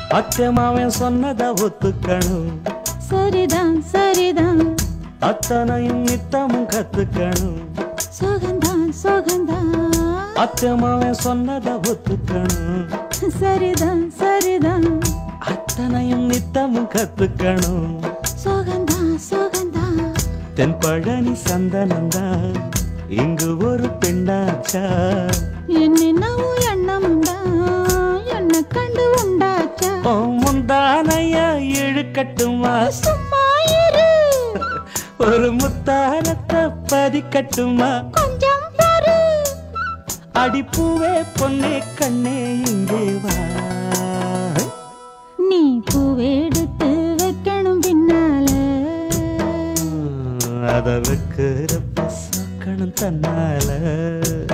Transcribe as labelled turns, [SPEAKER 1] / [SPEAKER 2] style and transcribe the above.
[SPEAKER 1] அச்சமாவன் சொன்னத ஒத்துக்கணும்
[SPEAKER 2] சரிதான் சரிதான்
[SPEAKER 1] அத்தனையும் நித்தமும் கத்துக்கணும்
[SPEAKER 2] சுகந்தான் சுகந்தான்
[SPEAKER 1] அச்சமாவன் சொன்னத ஒத்துக்கணும்
[SPEAKER 2] சரிதான் சரிதான்
[SPEAKER 1] அத்தனையும் நித்தமும் கத்துக்கணும்
[SPEAKER 2] சுகந்தான் சுகந்தான்
[SPEAKER 1] தென்பழனி சந்தனந்தான் இங்கு ஒரு பெண்ணாச்சா
[SPEAKER 2] என்னென்னவோ எண்ணம் உண்டா என்ன கண்டு உண்டாச்சா
[SPEAKER 1] ஓ முந்தானையா இழுக்கட்டுமா
[SPEAKER 2] சும்மா இரு
[SPEAKER 1] ஒரு முத்தாரத்தை பதிக்கட்டுமா
[SPEAKER 2] கொஞ்சம் பாரு
[SPEAKER 1] அடிப்பூவே பொன்னே கண்ணே இங்கே வா
[SPEAKER 2] நீ பூவெடுத்து வைக்கணும் பின்னால
[SPEAKER 1] அத வைக்கிறப்ப சாக்கணும் தன்னால